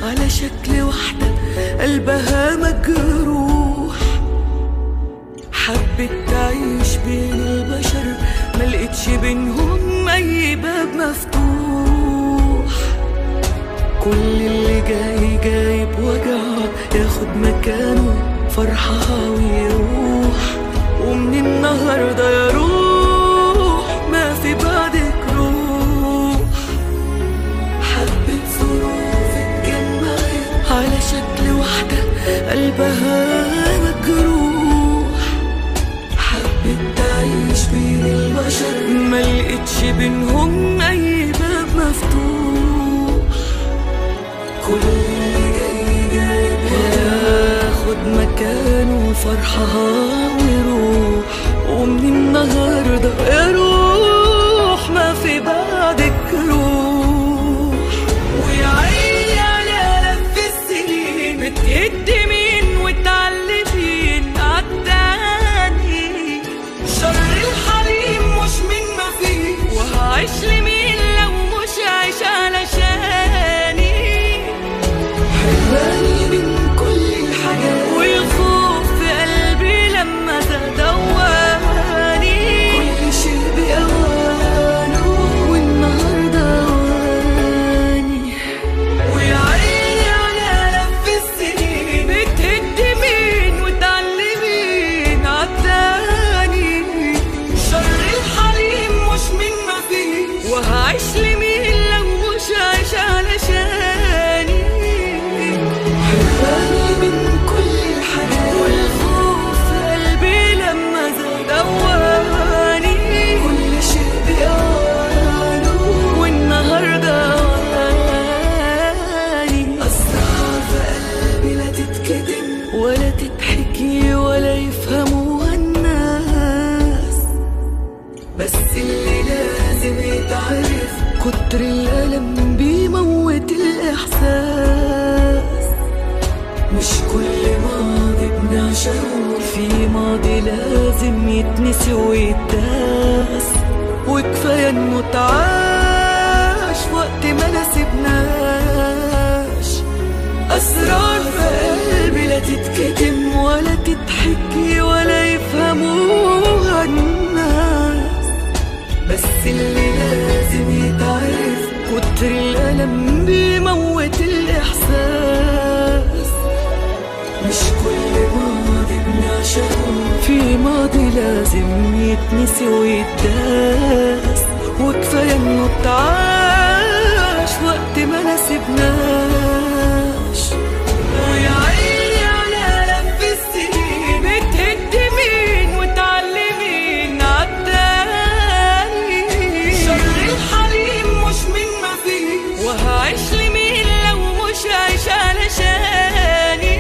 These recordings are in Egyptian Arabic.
على شكل واحدة قلبها مجروح حبت تعيش بين البشر ملقتش بينهم أي باب مفتوح كل اللي جاي جاي بوجعه ياخد مكانه فرحها ويروح ومن النهارده يا روح ما في بعدك روح حبة ظروف اتجمعت على شكل واحدة قلبها مجروح حبت تعيش بين البشر ملقتش بينهم أي باب مفتوح كل اللي جاي جاي ياخد مكانه فرحها ويروح ومن النهارده يا روح ما في بعدك روح ويا عيني على لف السنين بتقدمين وتعلمين عالتاني شر الحليم مش من ما فيه وهعيش لمين لو مش عايش علشاني حراني من كل الحاجات والخوف في قلبي لما تدواني كل شيء بأوانه والنهارده أواني ويا عيني على لف السنين بتهدمين وتعلمين عالتاني شر الحليم مش من ما فيه وهعيش لمين لو مش عايش علشاني حراني من كل الحاجات والخوف في قلبي لما زاد أواني كل شيء بأوانه والنهارده أواني أسرار في قلبي لا تتكتم ولا تتحكي ولا يفهموها الناس بس اللي لازم يتعرف كتر الألم بيموت الإحساس مش كل ماضي بنعشقه في ماضي لازم يتنسي ويتداس وكفاية انه اتعاش وقت ما نسيبناش أسرار في قلبي لا تتكتم ولا تتحكي ولا يفهموها الناس بس اللي لازم يتعرف كتر الألم بيموت الإحساس مش كل ماضي بنعشقه في ماضي لازم يتنسي ويتداس وكفاية انه اتعاش وقت ما نسيبناش ويا عيني على لف السنين بتهدمين وتعلمين عالتاني شر الحليم مش من ما فيه وهعيش لمين لو مش عايش علشاني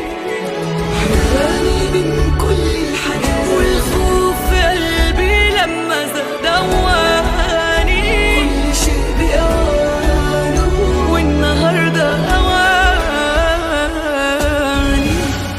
حراني من كل الحاجات والخوف في قلبي لما زاد أواني كل شيء بأوانه والنهارده أواني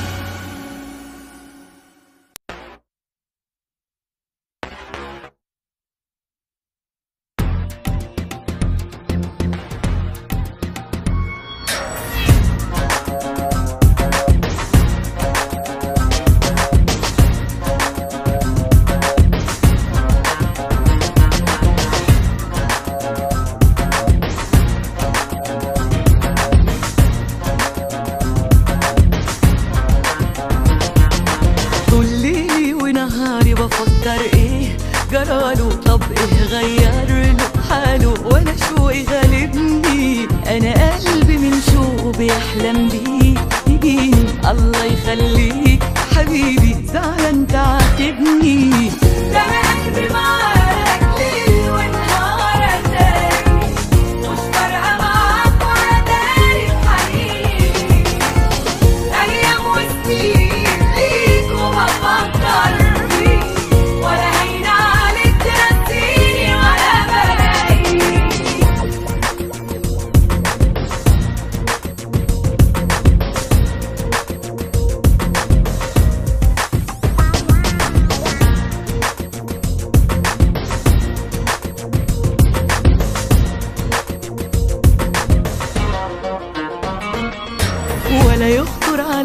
طول ليلي ونهاري بفكر ايه جراله طب ايه غير له حاله وانا شوقي غالبني انا قلبي من شوقه بيحلم بيه يجيني الله يخليك حبيبي زعلان تعاتبني ده انا قلبي معاك ليل ونهار اتاري مش فارقه معاك ولا داري بحنيني أيام وسنين ليك وبفكر فيك ولا هين عليك تنسيني ولا بلاقيك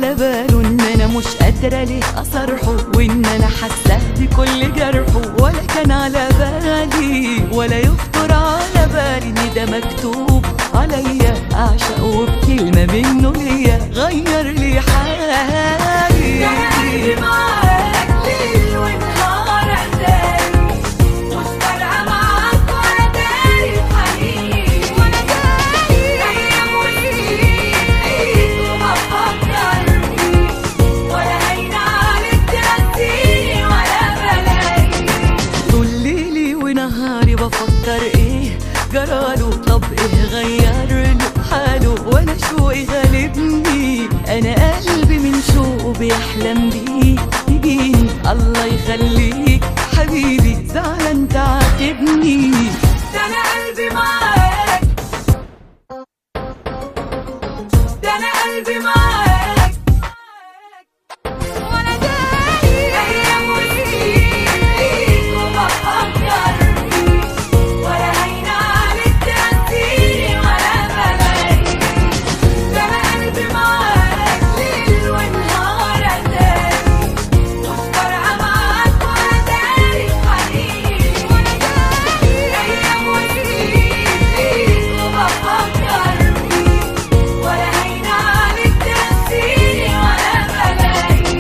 على باله ان انا مش قادرة ليه اصرحه وان انا حاسة بكل جرحه ولا كان على بالي ولا يخطر على بالي ان ده مكتوب عليا اعشقه بكلمة منه ليا غير لي حالي معاك ليل ونهار عندي مش فارقة معاك ولا داري بحنين ولا داري أيام وسنين وما بفكر فيك ولا هين عليك تنسيني ولا بلاقيك طول ليلي ونهاري بفكر ايه جراله طب ايه غير له حاله وانا شوقي غالبني انا قلبي من شوقه بيحلم بيه يجيني الله يخليك حبيبي زعلان تعاتبني ده انا قلبي معاك ده انا قلبي معاك وانا داري ايام وسنين وما بفكر فيك ولا هين عليك تنسيني ولا بلاقيك ده انا قلبي معاك ليل ونهار عندي مش فارقة معاك ولا داري بحنين ولا داري أيام وسنين وما بفكر فيك ولا هين عليك تنسيني ولا بلاقيك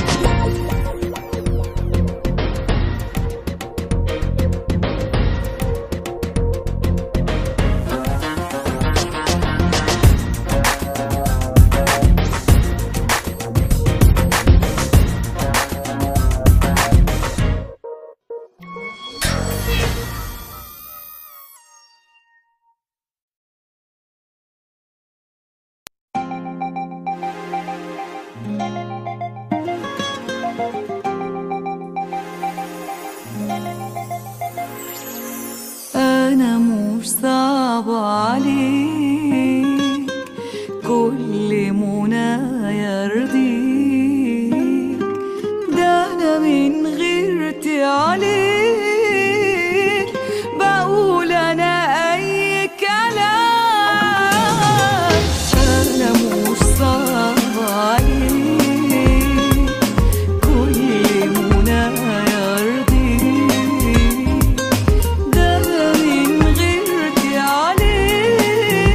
أنا مش صعب عليك كل منى يرضيك ده أنا من غيرتي عليك بقول أنا أي كلام أنا مش صعب عليك كل منى يرضيك ده من غيرتي عليك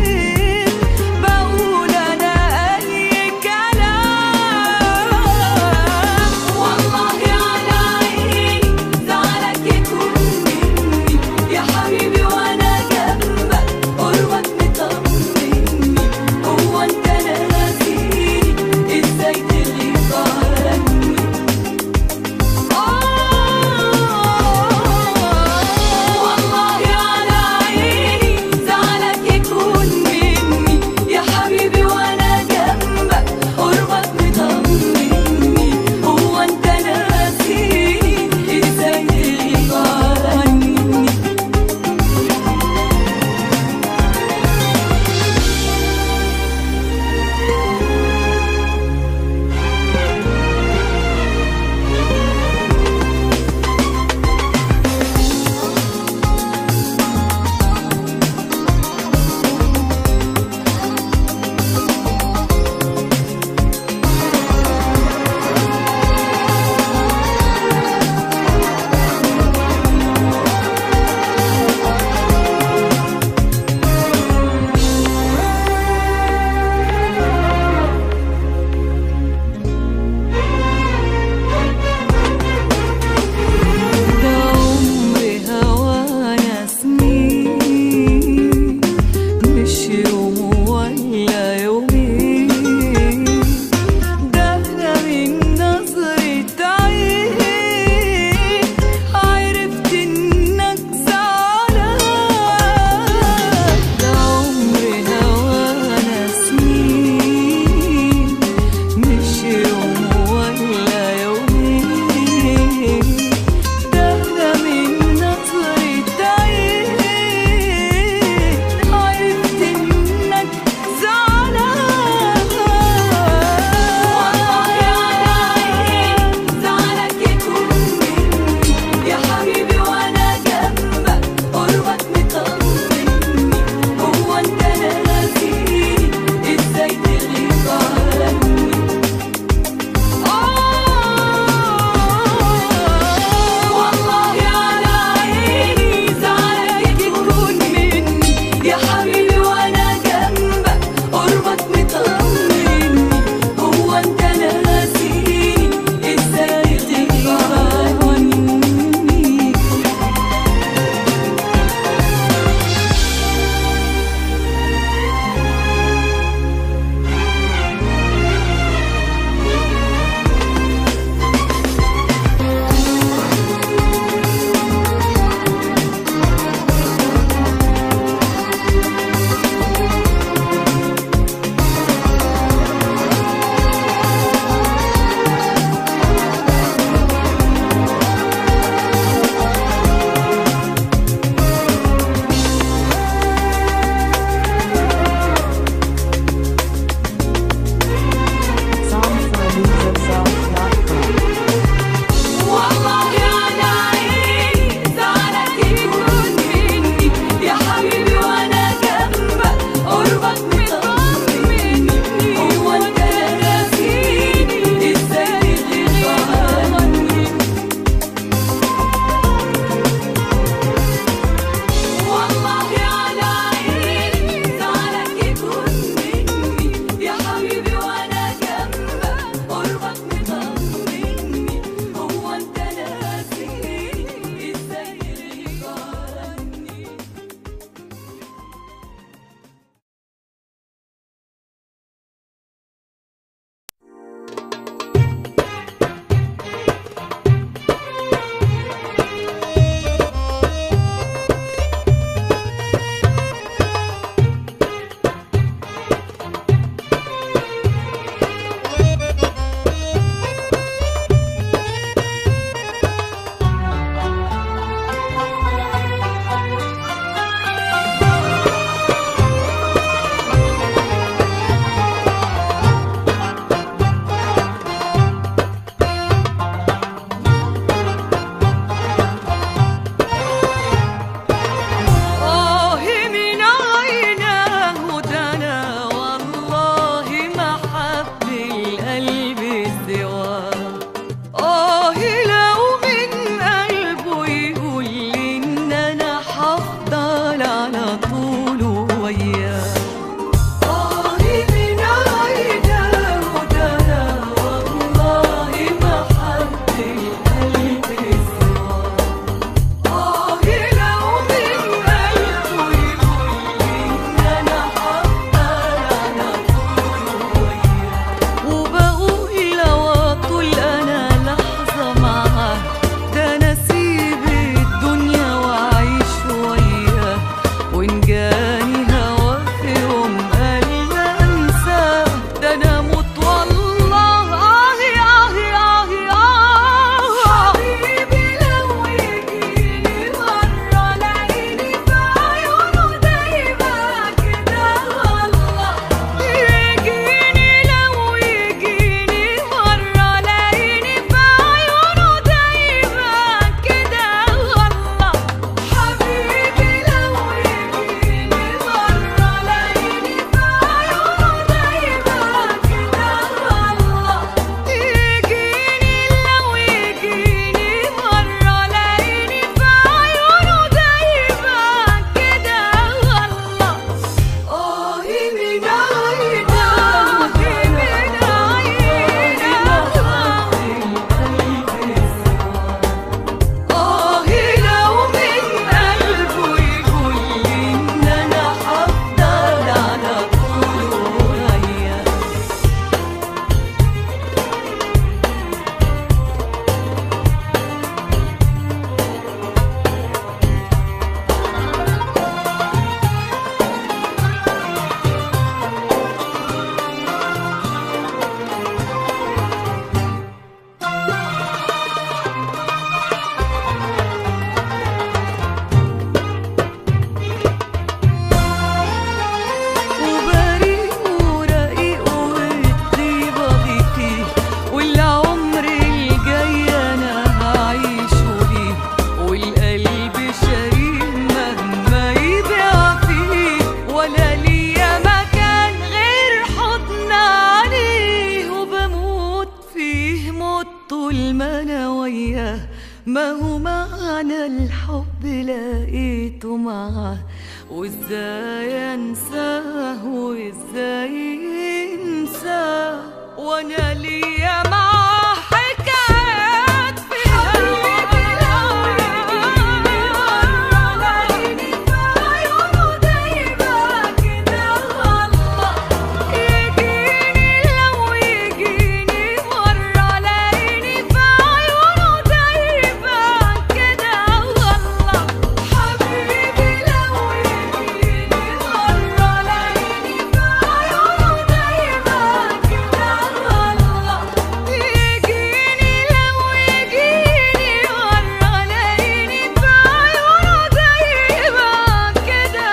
طول ما انا وياه ما هو معنى الحب لقيته معاه وازاي انساه وازاي انساه وانا ليا معاه حكايات في حبيبي لو يجيني مرة لاقيني في عيونه دايما كده الله يجيني لو يجيني مرة لاقيني في عيونه دايما كده والله حبيبي لو يجيني مرة لاقيني في عيونه دايما كده والله يجيني لو يجيني مرة لاقيني في عيونه دايما كده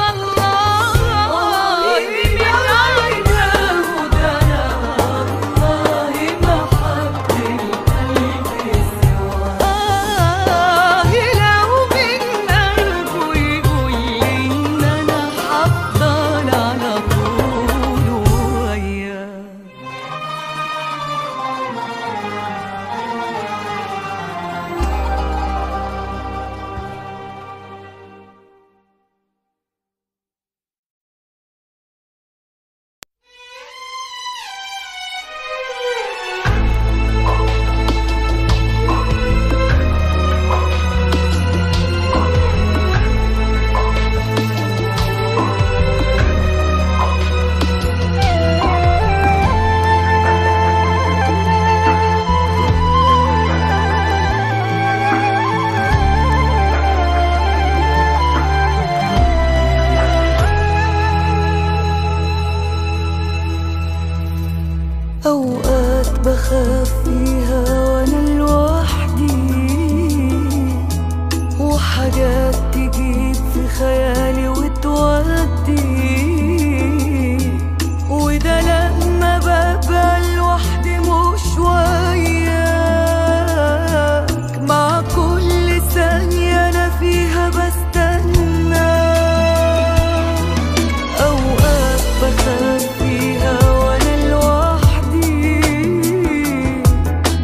والله من عينه ده انا والله ما حد القلب سواه آه لو من قلبه يقول لي إن أنا هفضل على طول وياه أوقات بخاف فيها وأنا لوحدي وحاجات تجيب في خيالي وتودي وده لما ببقى لوحدي مش وياك مع كل ثانية أنا فيها بستنى أوقات بخاف فيها وأنا لوحدي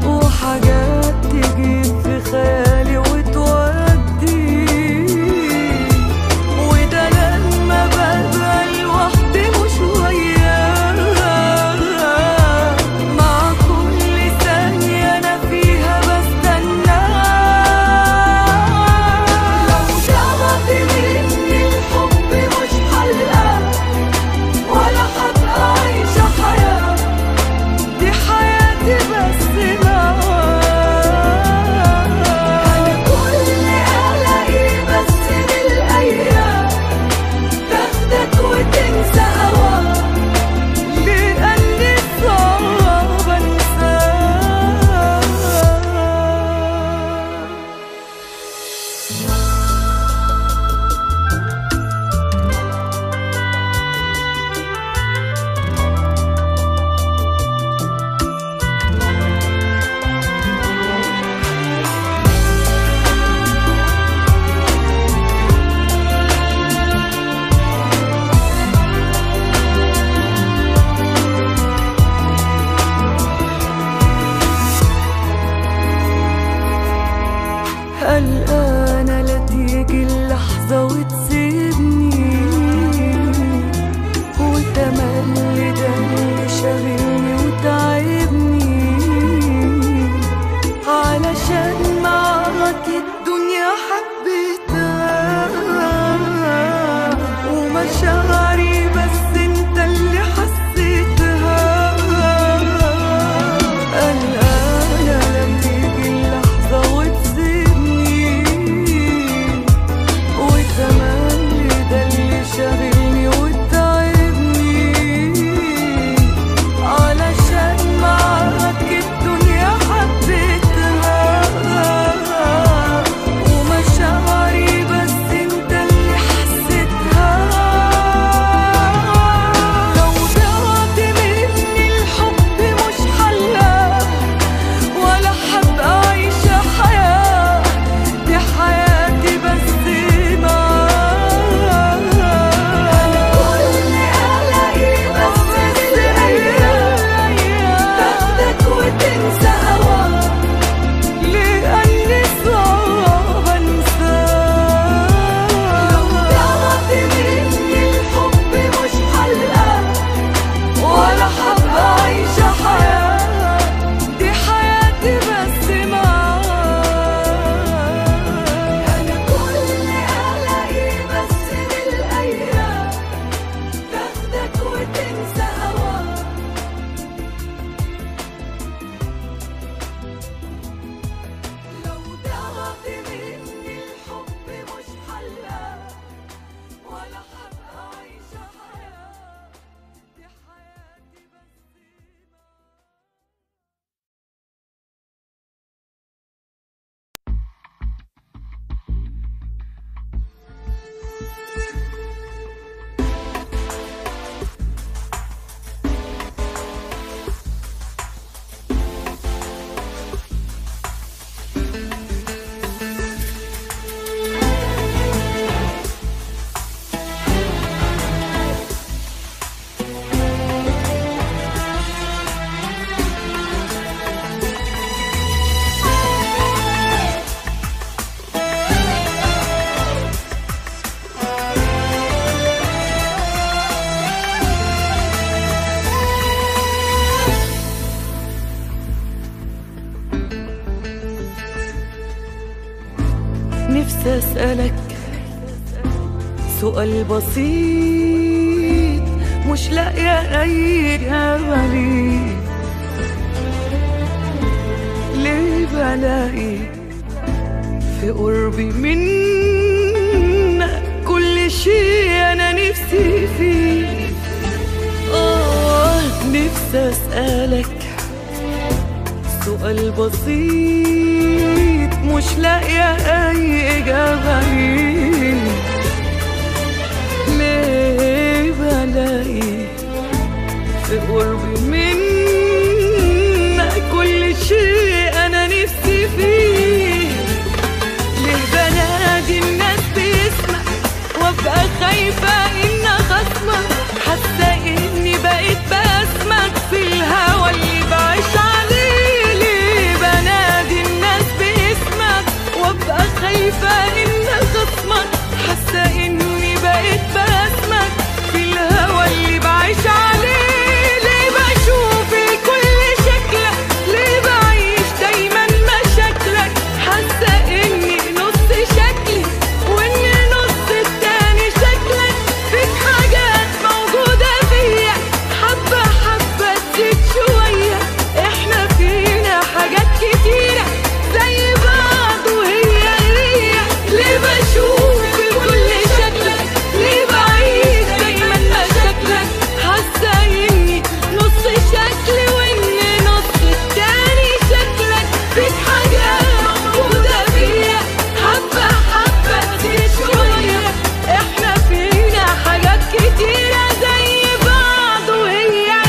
نفسي أسألك سؤال بسيط مش لاقية أي إجابة ليه ليه بلاقي في قربي منك كل شيء أنا نفسي فيه آه نفسي أسألك سؤال بسيط مش لاقية أي إجابة ليه ليه بلاقي في قربي منك كل شيء أنا نفسي فيه ليه بنادي الناس باسمك وابقى خايفة إن خصمك حاسة إني بقيت باسمك في الهوى اللي بعيش عليه ليه بنادي الناس باسمك وابقى خايفة إن خصمك حاسة إني بقيت باسمك في الهوى اللي بعيش عليه ليه بشوف كل شكلك ليه بعيش دايما مشاكلك حاسة إني نص شكلي وإن نص التاني شكلك فيك حاجات موجودة فيا حبة حبة تزيد شوية احنا فينا حاجات كتيرة زي بعض وهي هي ليه بشوف كل شكلك ليه بعيش دايما مشاكلك حاسة إني نص شكلي وإن نص التاني شكلك فيك حاجات موجودة فيا حبة حبة تزيد شوية احنا فينا حاجات كتيرة زي بعض وهي هي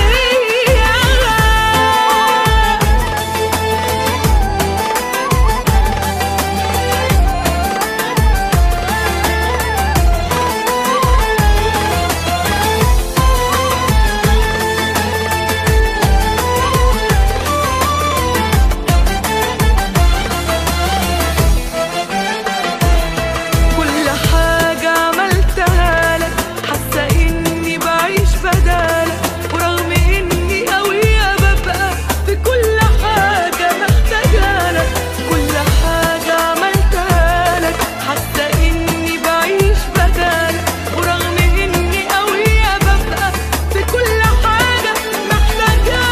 كل حاجة عملتها لك حاسة إني بعيش بدالك ورغم إني قوية ببقى في كل حاجة محتاجة لك كل حاجة عملتها لك حاسة إني بعيش بدالك ورغم إني قوية ببقى في كل حاجة محتاجة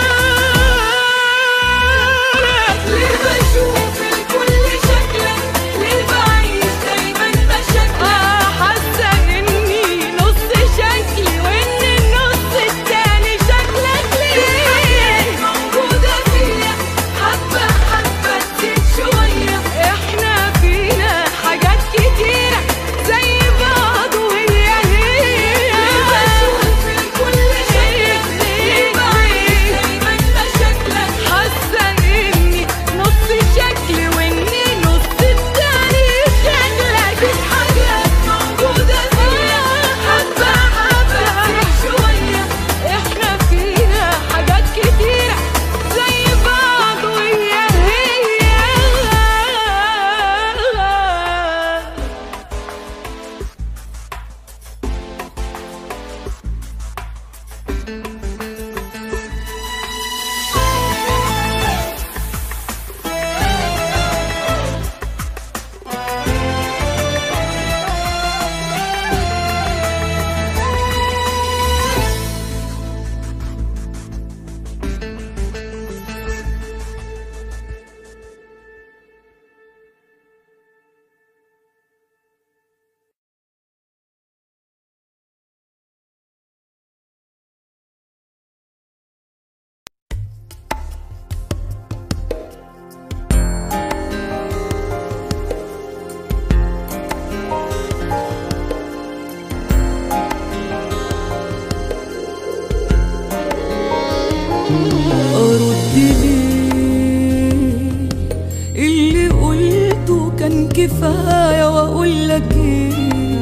لك ليه بشوف الكل شكلك ليه بعيش دايما مشاكلك آه حاسة إني نص شكلي وإن النص التاني شكلك ليه موجودة فيا حبة حبة تزيد شوية إحنا فينا حاجات كتيرة زي بعض وهي هي ليه بشوف الكل شكلك ليه بعيش دايما مشاكلك حاسة إني نص شكلي وإني نص التاني شكلك فيك حاجات موجودة فيا حبة حبة تزيد شوية إحنا فينا حاجات كتيرة زي بعض وهي هي أرد ليه اللي قلته كان كفاية وأقول لك إيه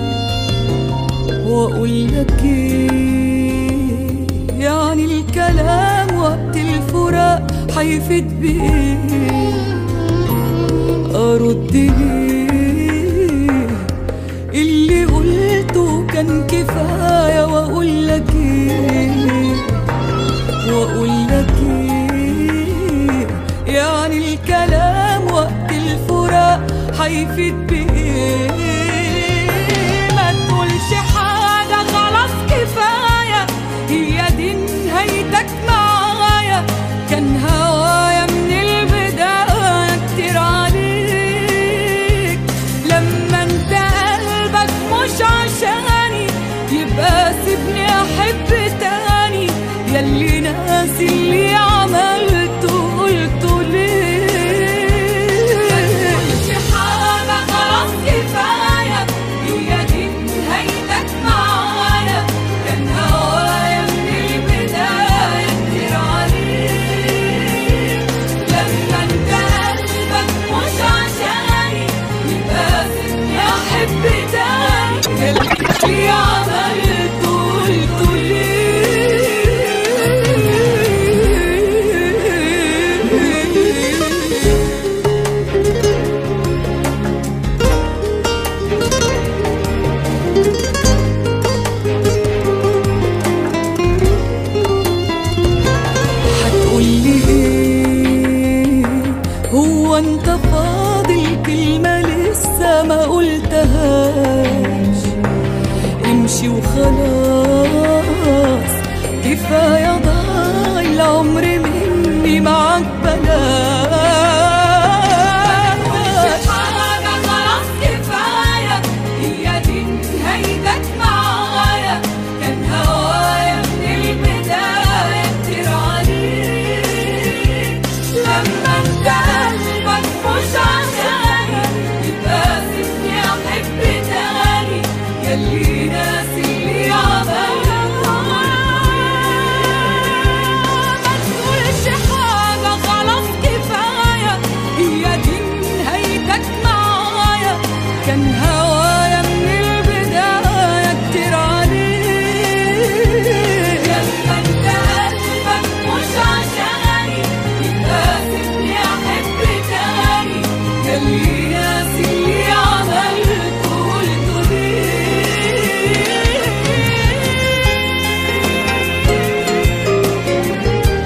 وأقول لك إيه يعني الكلام وقت الفراق هيفيد بإيه أرد ليه اللي قلته كان كفاية وأقول لك إيه واقول لك ايه يعني الكلام وقت الفراق هيفيد بايه هو انت فاضل كلمة لسه ما قلتهاش امشي وخلاص كفاية ضاع العمر مني معاك بلاش حاجة خلاص كفاية هي دي نهايتك معايا كان هوايا من البداية كتير عليك لما انت قلبك مش عشاني يبقى سيبني أحب تاني ياللي ناسي اللي عملته ما تقولش حاجة خلاص كفاية هي دي نهايتك معايا كان هوايا من البداية كتير عليك لما انت قلبك مش عشاني يبقى سيبني أحب تاني ياللي ناسي اللي عملته قلته ليه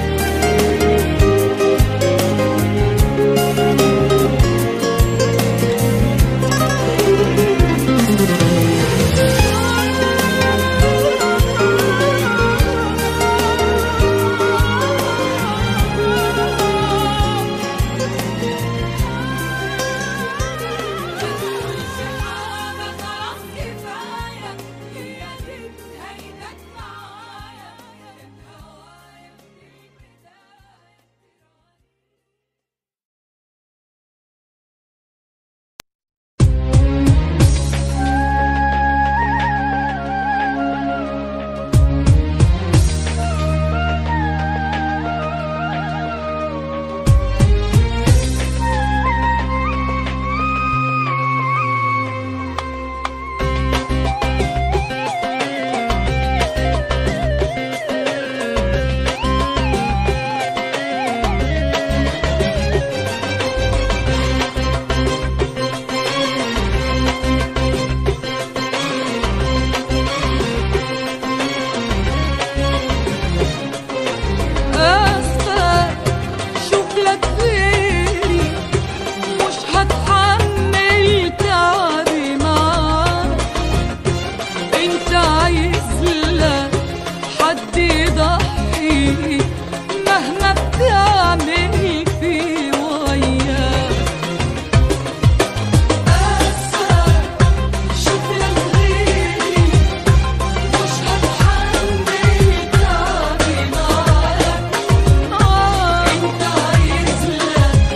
أسفة شوف لك غيري مش هتحمل تعبي معاك انت عايز لك حد يضحي مهما بتعمل فيه وياك أسفة شوف لك غيري مش هتحمل تعبي معاك انت عايز لك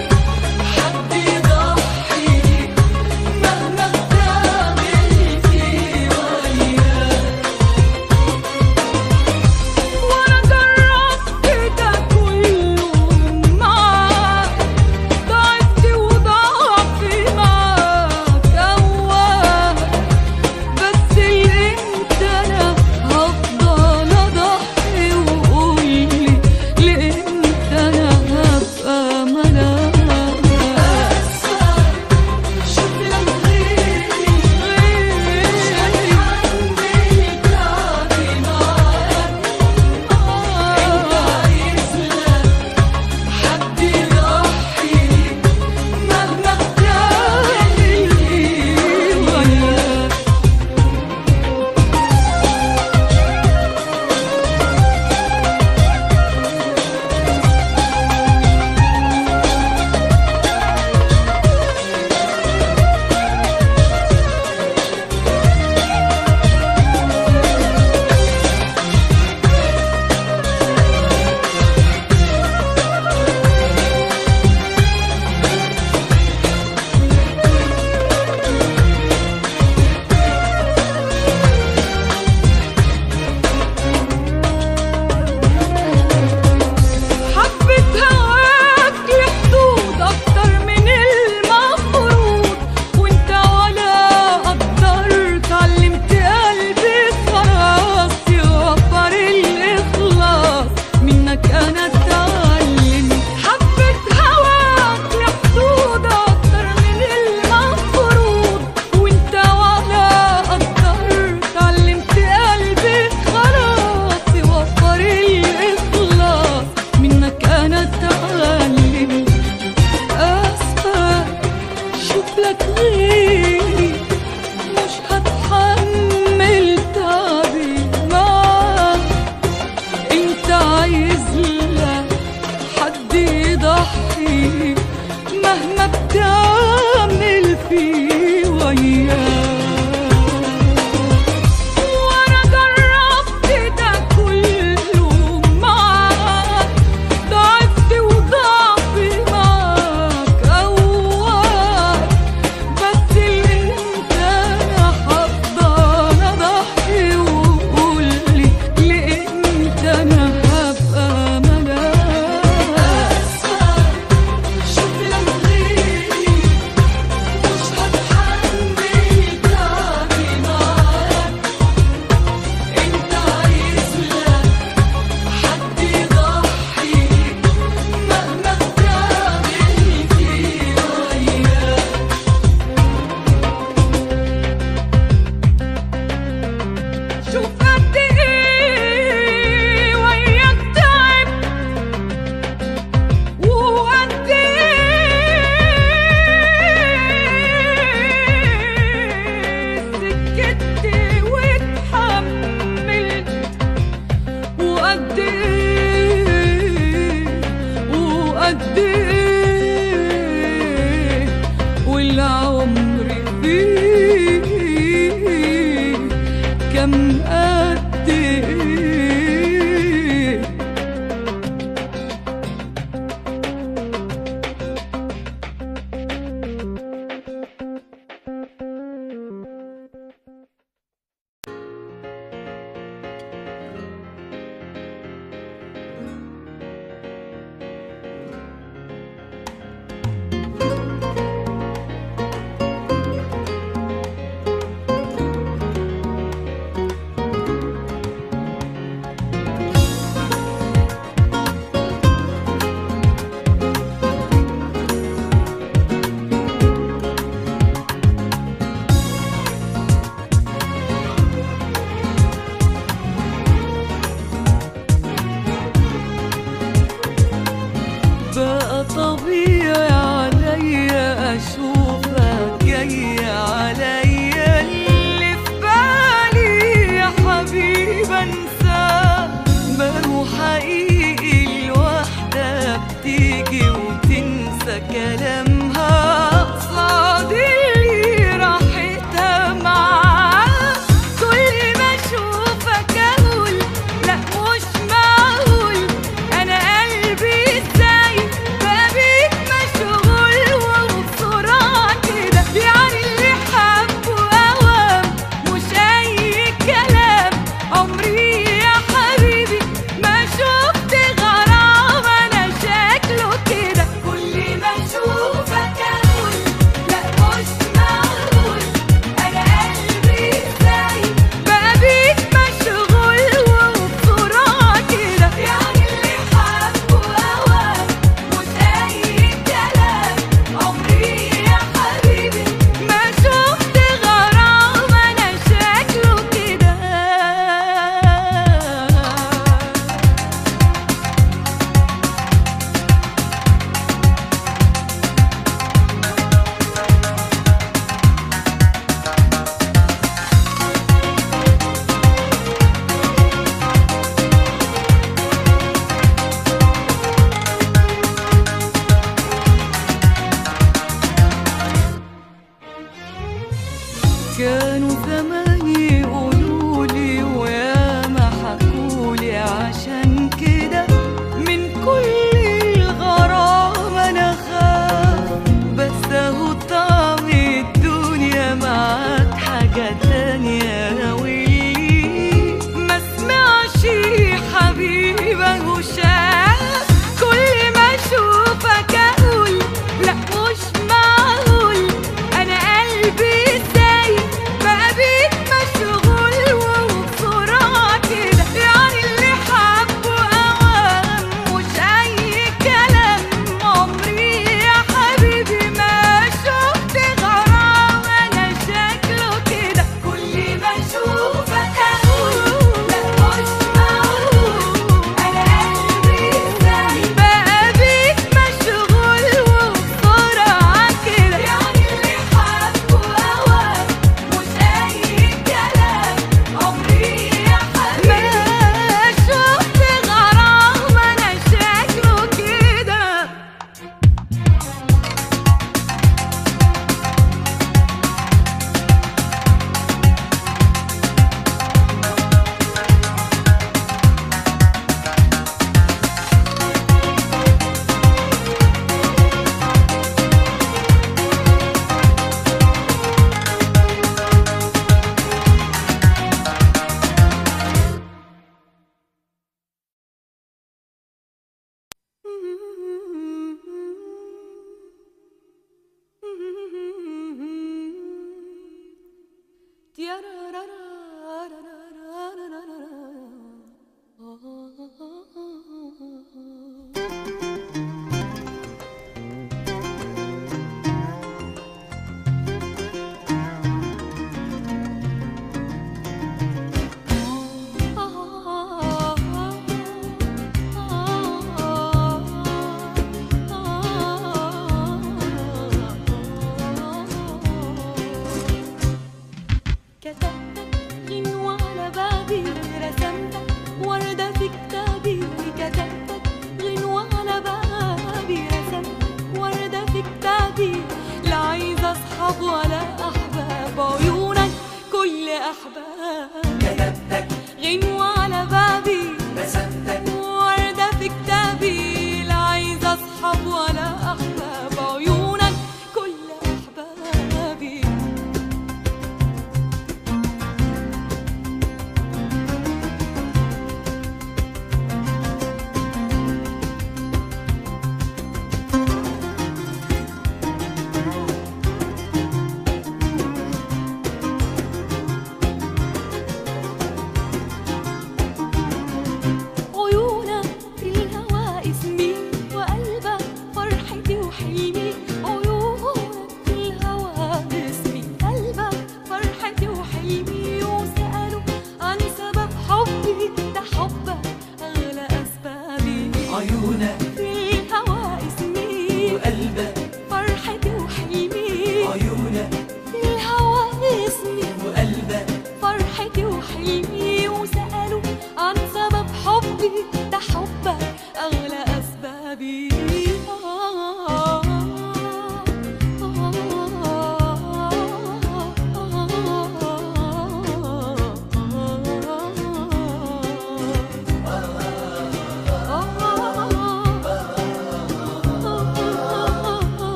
طبيعي عليا اشوفك جاي عليا اللي في بالي يا حبيب انساك ما هو حقيقي الواحدة بتيجي وتنسى كلامها قصاد اللي راحتها معاك كل ما اشوفك اقول لا مش معقول انا قلبي ازاي بابيك مشغول وبسرعه كده يعني اللي حبه اوام مش اي كلام عمري يا حبيبي ما شفت غرام انا شكله كده كل ما اشوف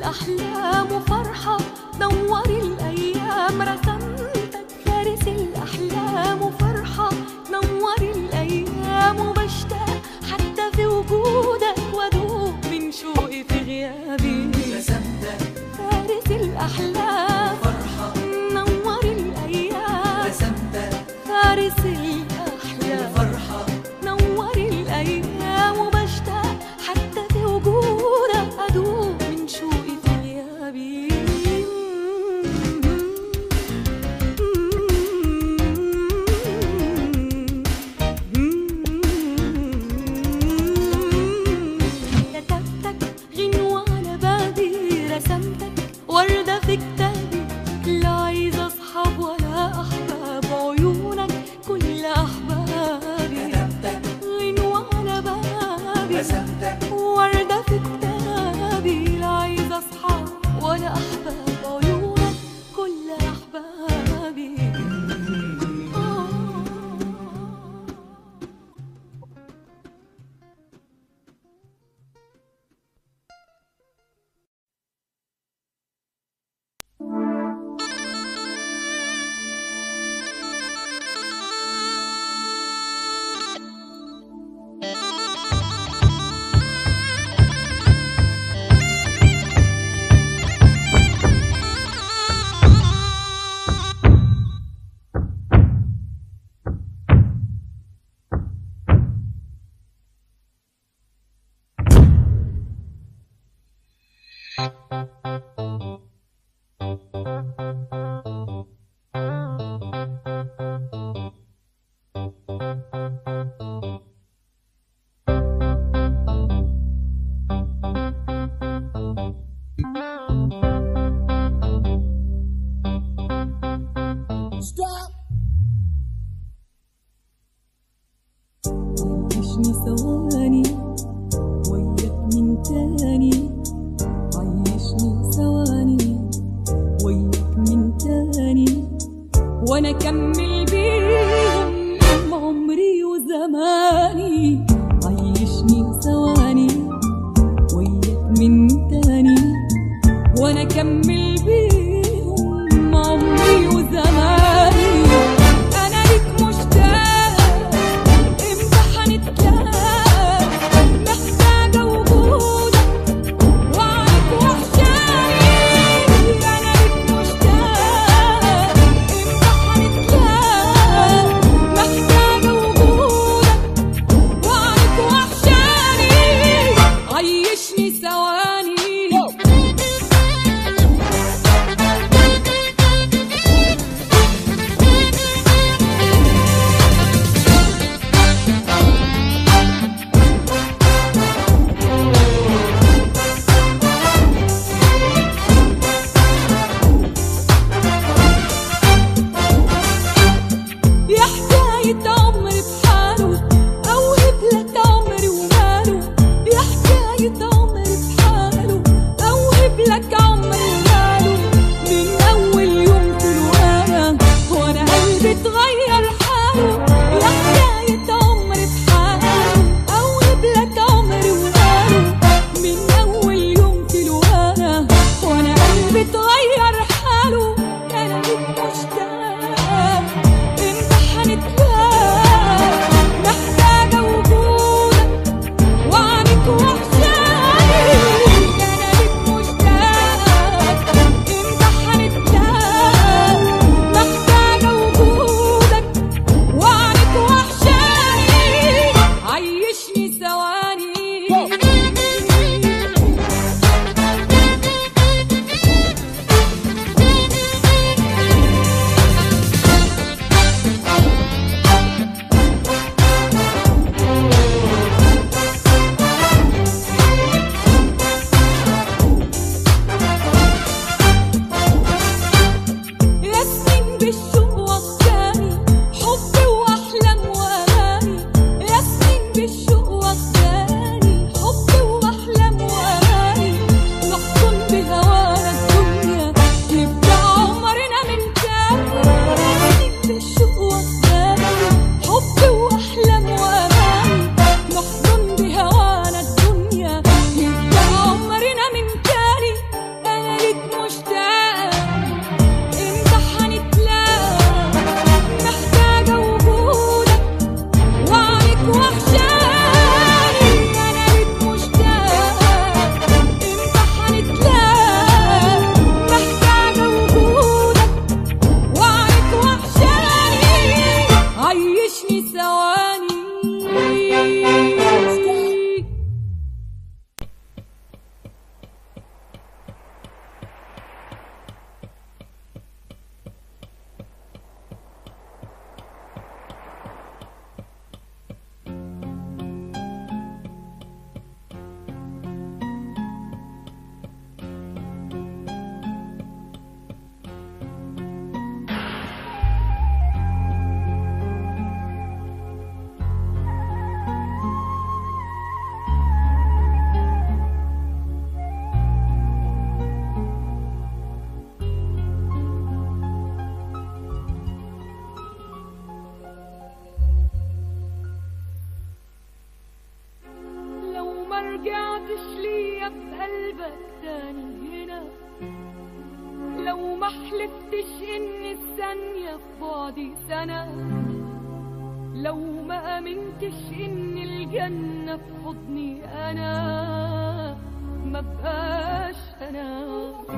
الأحلام وفرحة نور الأيام رسمتك فارس الأحلام وفرحة نور الأيام وبشتاق حتى في وجودك وأدوب من شوقي في غيابي رسمتك فارس الأحلام فرحة نور الأيام رسمتك فارس الأحلام فرحة نور الأيام وبشتاق حتى في وجودك أدوب من شوقي في غيابي كتبتك غنوة على بابي رسمتك وردة في كتابي لا عايز أصحاب ولا أحباب عيونك كل أحبابي كتبتك غنوة على بابي رسمتك وردة في كتابي لا عايز أصحاب ولا أحباب عيونك كل أحبابي آه. عيشني ثواني وياك من تاني عيشني ثواني وياك من تاني وانا اكمل بيهم عمري وزماني عيشني ثواني وياك من تاني وانا اكمل بيهم عمري وزماني انا ليك مشتاق امتى هنتلاقى محتاجة وجودك وعنك وحشاني انا ليك مشتاق امتى هنتلاقى محتاجة وجودك وعنك وحشاني عيشني ثواني يا حكاية عمري بحاله أوهب لك عمري وماله يا حكاية عمري بحاله أوهب لك عمري وماله من أول يوم في الوقاية وأنا قلبي اتغير حاله يا حكاية عمري بحاله أوهب لك عمري وماله من أول يوم في الوقاية وأنا قلبي اتغير حاله أنا ليك مشتاق انت هنتلاقى محتاجة وجودك وعنك وحشاني انا ليك مشتاق انت هنتلاقى محتاجة وجودك وعنك وحشاني عيشني ثواني بقلبك تاني هنا لو ما حلفتش ان الثانية في بعدي سنة لو ما امنتش ان الجنة في حضني انا ما بقاش انا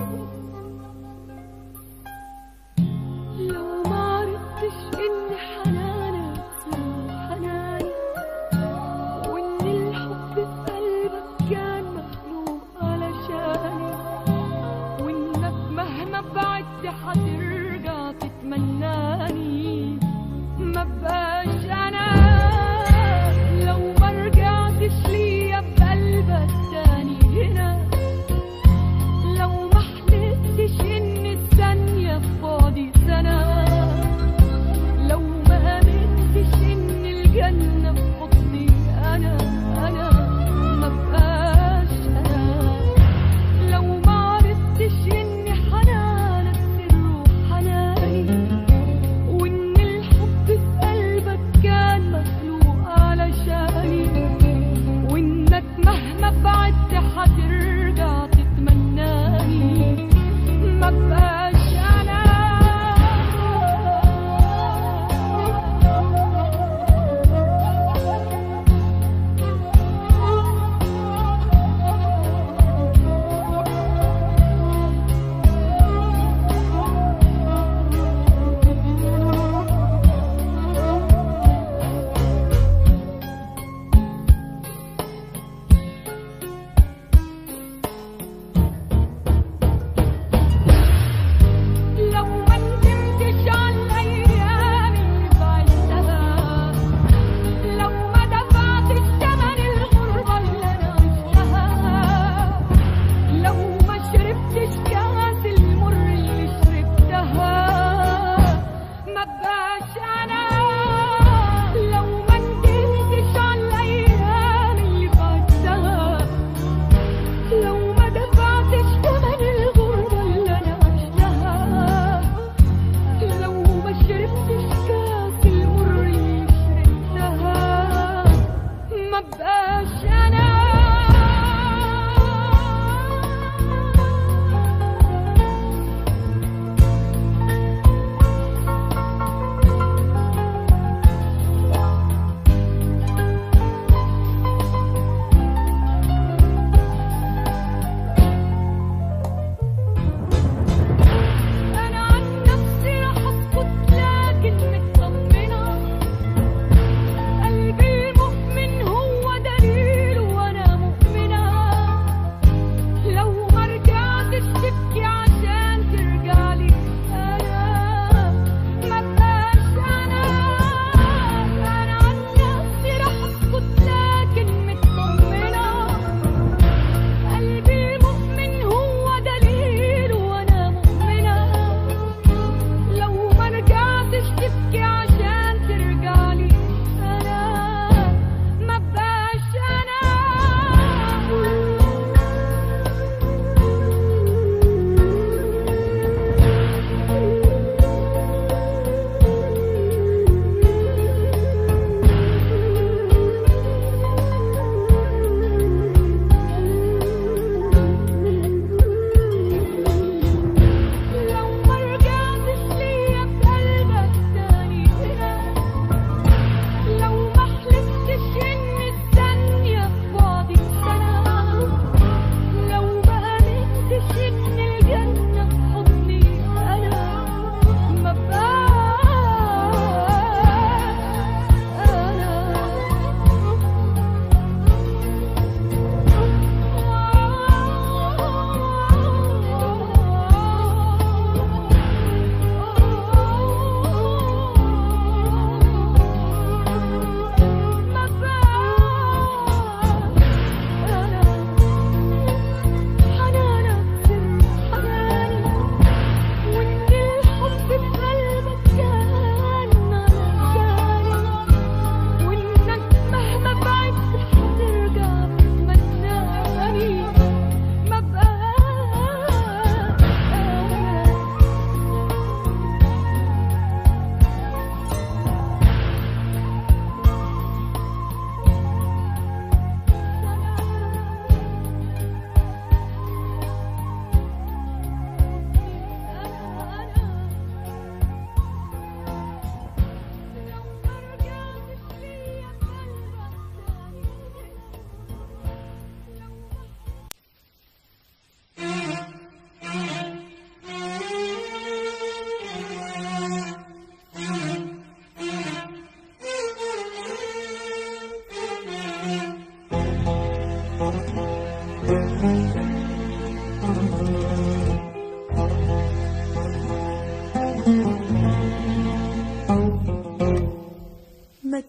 لو ما عرفتش ان حنانك سوى حناني وان الحب في قلبك كان مخلوق علشاني وانك مهما بعدت هترجع تتمناني ما بقاش انا لو ما رجعتش ليا بقلبك تاني هنا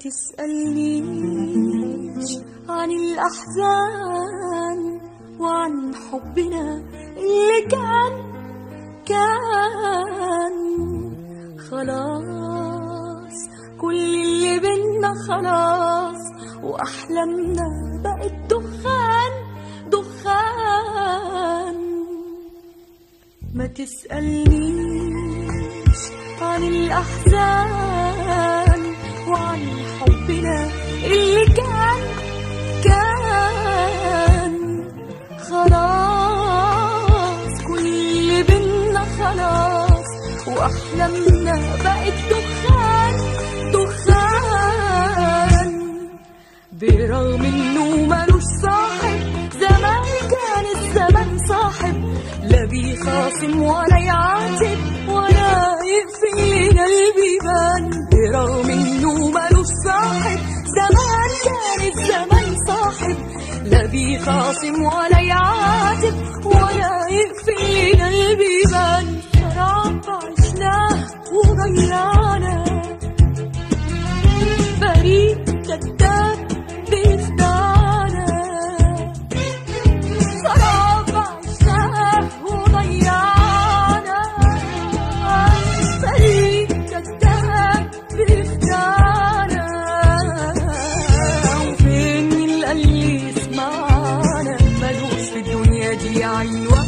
تسألنيش عن الأحزان وعن حبنا اللي كان كان خلاص كل اللي بينا خلاص وأحلامنا بقت دخان دخان ما تسألنيش عن الأحزان وعن حبنا اللي كان كان خلاص كل اللي بينا خلاص وأحلامنا بقت دخان دخان برغم انه ملوش صاحب زمان كان الزمن صاحب لا بيخاصم ولا يعاتب ولا يقفل لنا البيبان برغم انه ملوش صاحب زمان كان الزمن صاحب لا بيخاصم ولا يعاتب ولا يقفل لنا البيبان شراب عشناه وضيعنا بريء كذاب بيخدعنا سراب عشناه وضيعنا بريء كذاب بيخدعنا وفين من اللي يسمعنا ملوش في الدنيا دي عنوان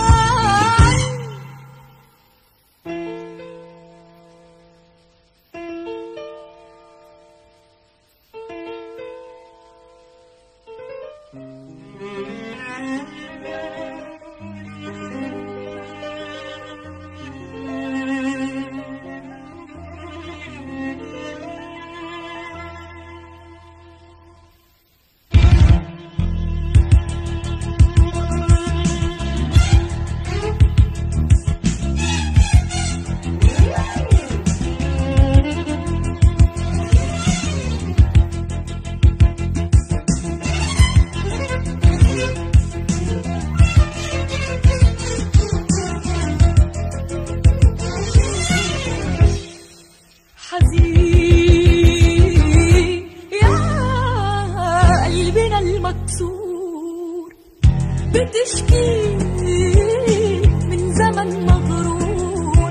حزين يا قلبنا المكسور بتشكي من زمن مغرور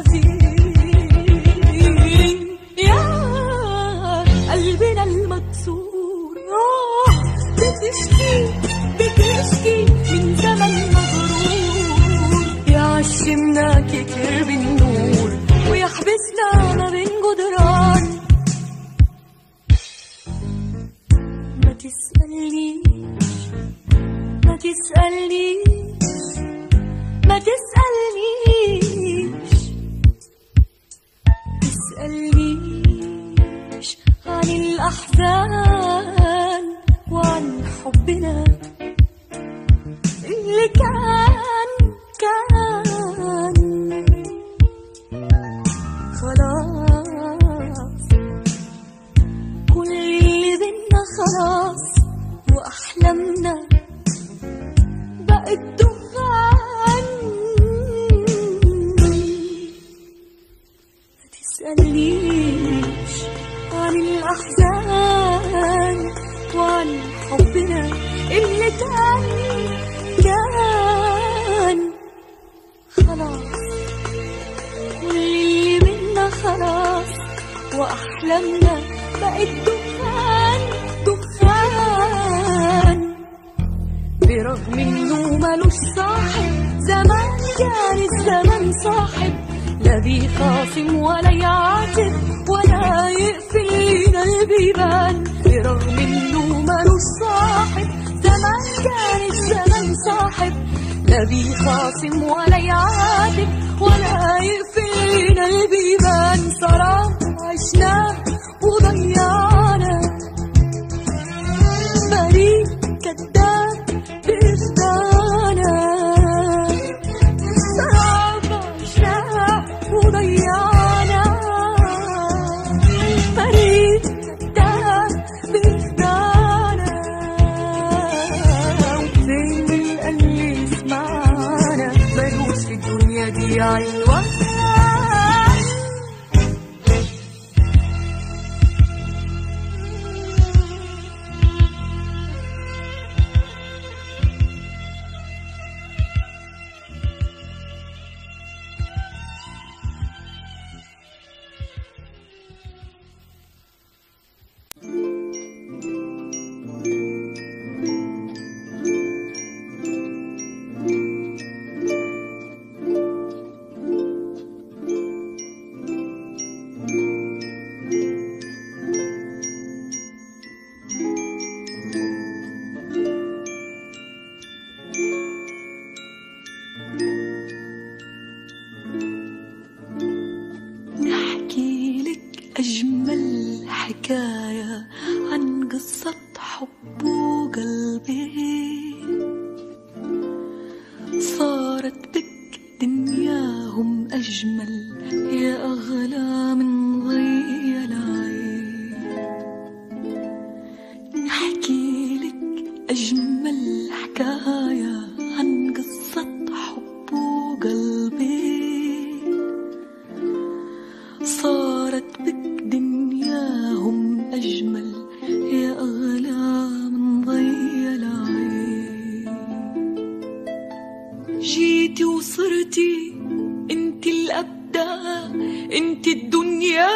حزين يا قلبنا المكسور آه، بتشكي بتشكي من زمن مغرور يعشمنا كتير بالنور ويحبسنا ما بين جدران ما تسألنيش ما تسألنيش ما تسألنيش تسألنيش عن الأحزان وعن حبنا اللي كان كان خلاص كل اللي بينا خلاص وأحلامنا بقت دخان ما تسألنيش عن الأحزان وعن حبنا اللي كان كان خلاص كل اللي بينا خلاص وأحلامنا بقت دخان دخان برغم انه ملوش صاحب زمان كان الزمن صاحب لا بيخاصم ولا يعاتب ولا يقفل لنا البيبان برغم انه ملوش صاحب زمان كان الزمن صاحب لا بيخاصم ولا يعاتب ولا يقفل لنا البيبان سراب عشناه وضيعنا بريء كذاب بإفدانا سراب عشناه وضيعنا بريء كذاب بإفدانا وفين اللي يسمعنا ملوش في الدنيا دي عنوان صارت بك دنياهم أجمل يا أغلى من ضي العين نحكي لك أجمل حكاية عن قصة حب وقلبي صارت بك دنياهم أجمل يا أغلى من ضي العين جيتي وصرتي انت الأبدع انت الدنيا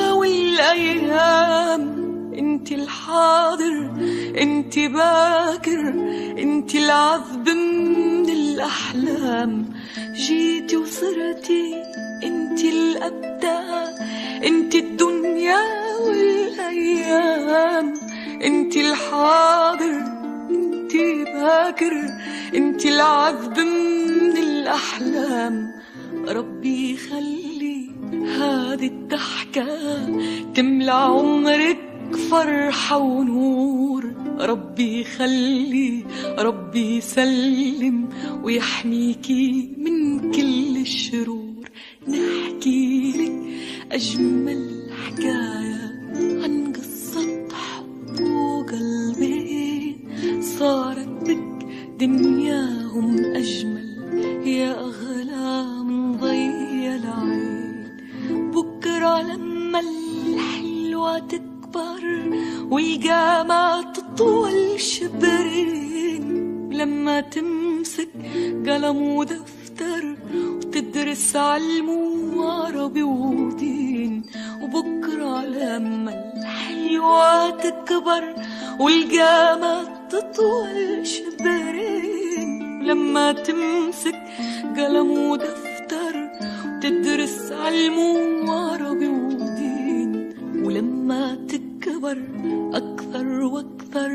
والأيام انت الحاضر انت باكر انت العذب من الأحلام جيتي وصرتي انت الأبدع انت الدنيا والأيام انت الحاضر انت باكر انت العذب من الأحلام ربي يخلي هذه الضحكة تملى عمرك فرحة ونور ربي يخلي ربي يسلم ويحميكي من كل الشرور نحكي لك أجمل حكاية عن قصة حب وقلبين صارت بك دنياهم أجمل يا أغلى من ضي العين بكرة لما الحلوة تكبر والجامعة تطول شبرين لما تمسك قلم ودفتر وتدرس علم وعربي ودين وبكرة لما الحلوة تكبر والجامعة تطول شبرين لما تمسك قلم ودفتر وتدرس علم وعربي ودين ولما تكبر أكثر وأكثر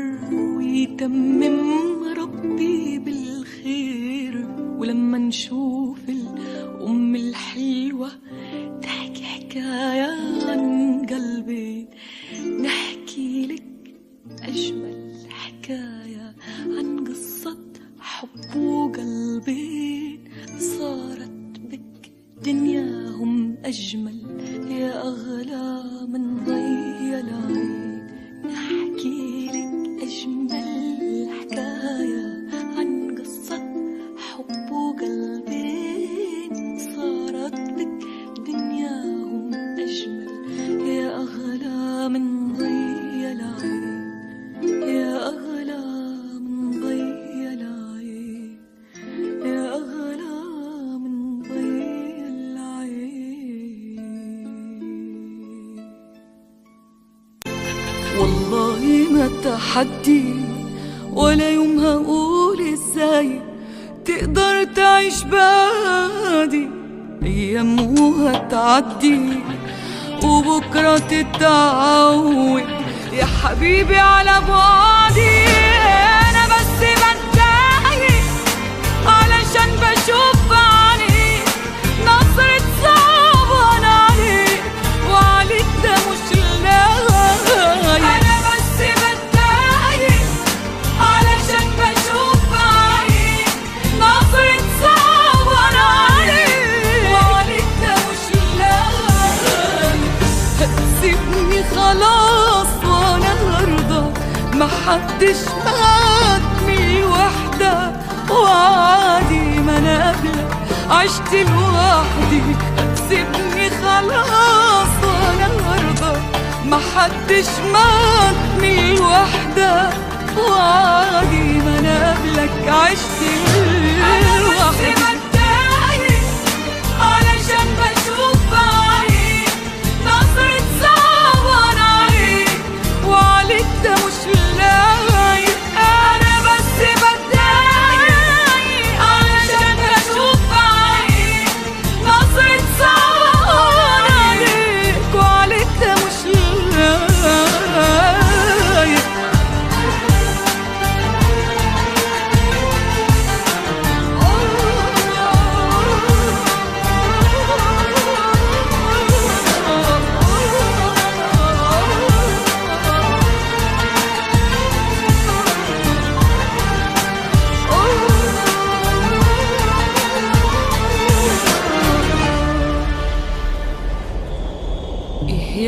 ويتمم ربي بالخير ولما نشوف الأم الحلوة تحكي حكاية عن قلبي نحكي لك أجمل حكاية عن قصة حب وقلبي صارت بك دنياهم أجمل يا أغلى من ضي العين نحكي لك أجمل حكاية عن قصة حب وقلبي صارت بك دنياهم أجمل يا أغلى من ضي العين يا أغلى من ضي العين يا أغلى من ضي العين والله ما تحدي ولا يوم هقول ازاي تقدر تعيش بعدي ايام وهتعدي وبكرة تتعود يا حبيبي على بعدي انا بس بتضايق علشان بشوف بعينيك نظرة صعبان عليك وعليك ده مش لايق انا بس بتضايق علشان بشوف بعينيك نظرة صعبان عليك وعليك ده مش لايق سيبني خلاص وانا هرضى محدش مات من الوحدة وعادي ما انا قبلك عشت لوحدي سيبني خلاص وانا هرضى محدش مات من الوحدة وعادي ما انا قبلك عشت لوحدي علشان بشوف بعينيك نظرة صعبان عليك وعليك ده مش لايق أنا بس بتضايق علشان بشوف بعينيك نظرة صعبان عليك وعليك ده مش لايق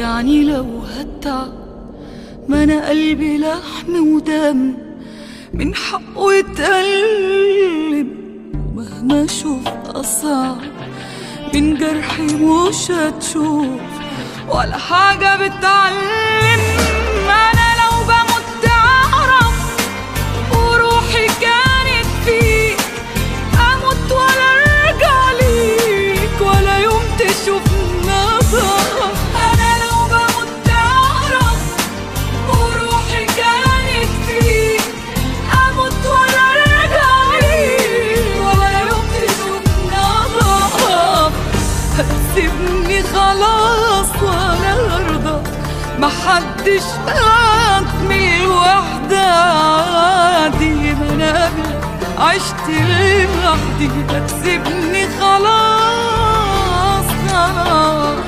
يعني لو هتعب ما انا قلبي لحم ودم من حقه يتألم ومهما اشوف اصعب من جرحي مش هتشوف ولا حاجة بتعلم انا لو بموت اعرف وروحي كانت فيك اموت ولا ارجع ليك ولا يوم تشوف نظر انا لو بموت اعرف وروحي كانت فيك اموت ولا ارجع ليك ولا يوم تشوف نظر هتسيبني خلاص ولا ارضى محدش مات من الوحدة عادي ما انا قبلك عشت لوحدي هتسيبني خلاص خلاص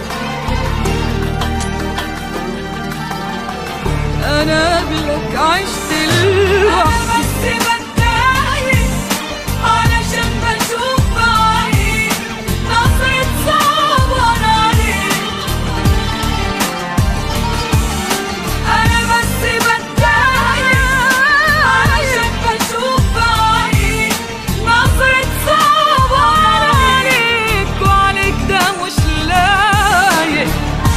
انا قبلك عشت لوحدي بس بتضايق علشان بشوف بعيد نظرة صعبان عليك انا بس بتضايق علشان بشوف بعيد نظرة صعبان عليك وعليك ده مش لايق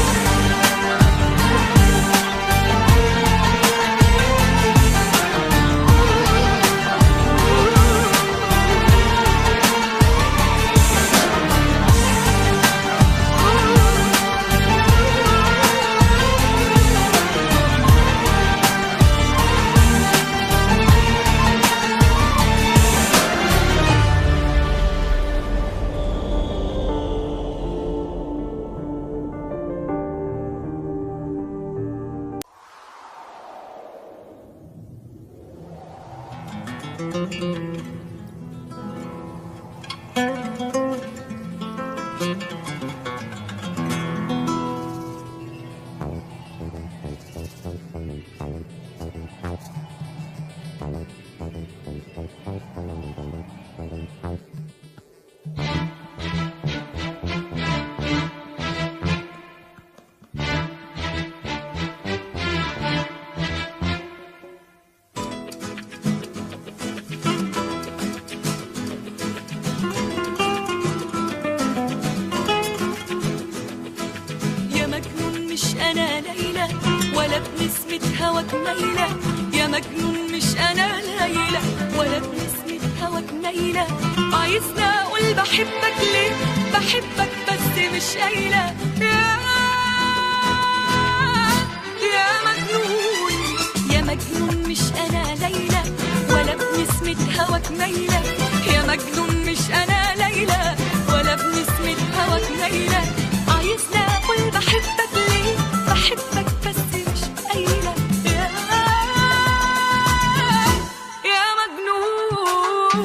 يا مجنون مش انا ليلى ولا بنسمة هواك ميلة يا مجنون مش انا ليلى ولا بنسمة هواك ميلة عايزني اقول بحبك ليه بحبك بس مش قايلة يا يا مجنون يا مجنون مش انا ليلى ولا بنسمة هواك ميلة يا مجنون مش انا ليلى ولا بنسمة هواك ميلة عايزني اقول بحبك ليه بحبك بس مش قايلة يا يا مجنون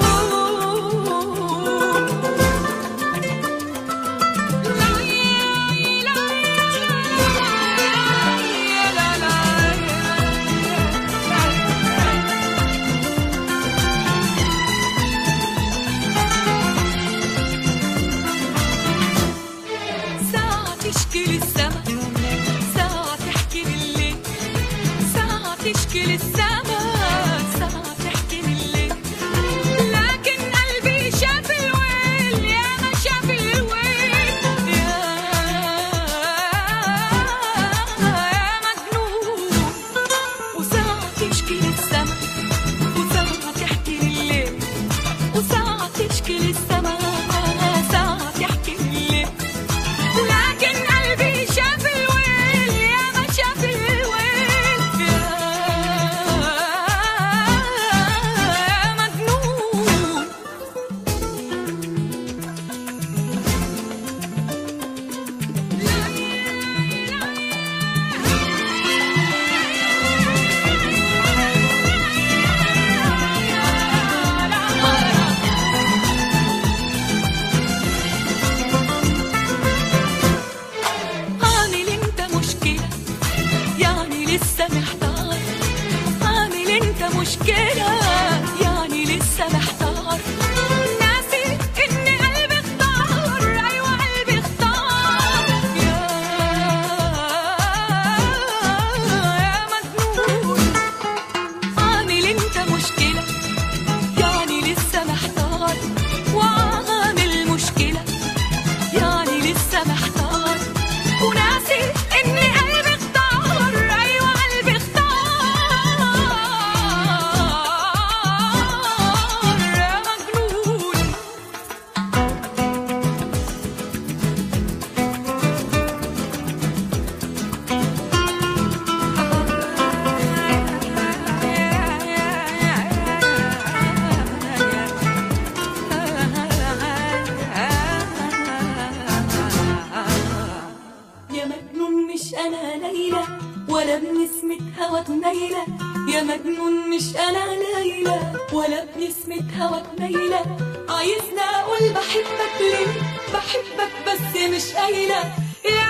ولا بنسمة هواك نيلة يا مجنون مش أنا ليلى ولا بنسمة هواك نيلة عايزني أقول بحبك ليه بحبك بس مش قايلة يا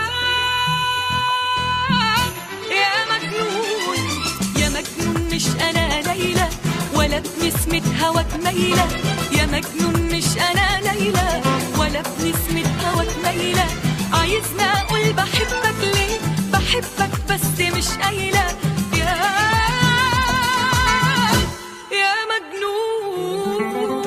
يا مجنون يا مجنون مش أنا ليلى ولا بنسمة هواك ميلة يا مجنون مش أنا ليلى ولا بنسمة هواك ميلة عايزني أقول بحبك ليه بحبك بس مش قايلة يا يا مجنون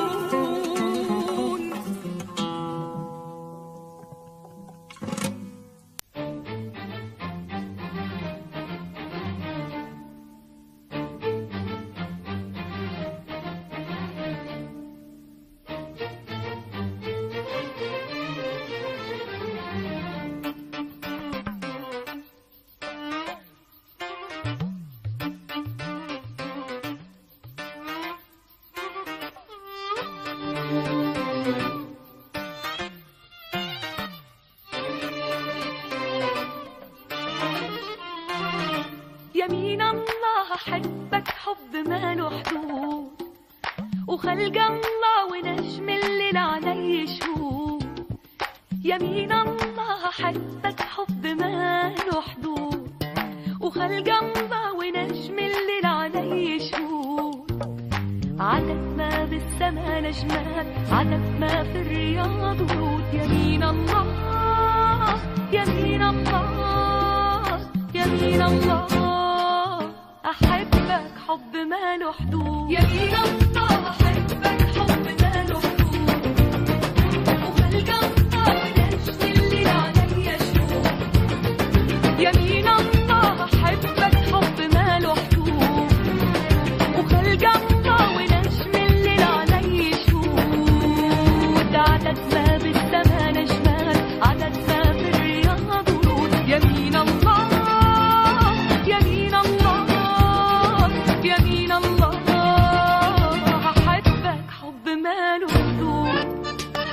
يمين الله أحبك حب ما له حدود وخلق الله ونجم الليل علي شهود يمين الله أحبك حب ما له حدود وخلق الله ونجم الليل علي شهود عدد ما بالسما نجمات عدد ما في الرياض ورود يمين الله يمين الله يمين الله أحبك حب ما له حدود يمين الله أحبك حب ما له حدود وخلق الله ونجم الليل علي شهود يمين الله أحبك حب ما له حدود وخلق الله ونجم الليل علي شهود عدد ما بالسما نجمات عدد ما في الرياض ورود يمين الله يمين الله يمين الله أحبك حب ما له حدود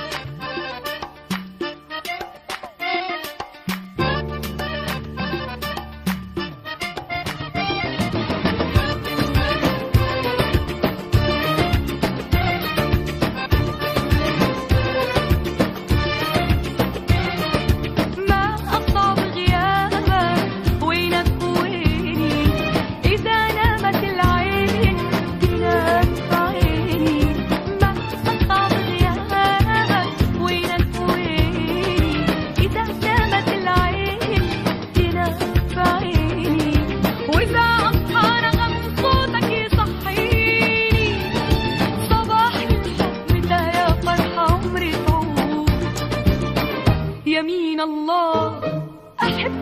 ما أصعب غيابك وينك ويني إذا نامت العين تنام عيني ما أصعب غيابك وينك ويني إذا نامت العين تنام عيني وإذا أصحى نغم صوتك يصحيني صباح الحب ده يا فرحة عمري طول يمين الله أحب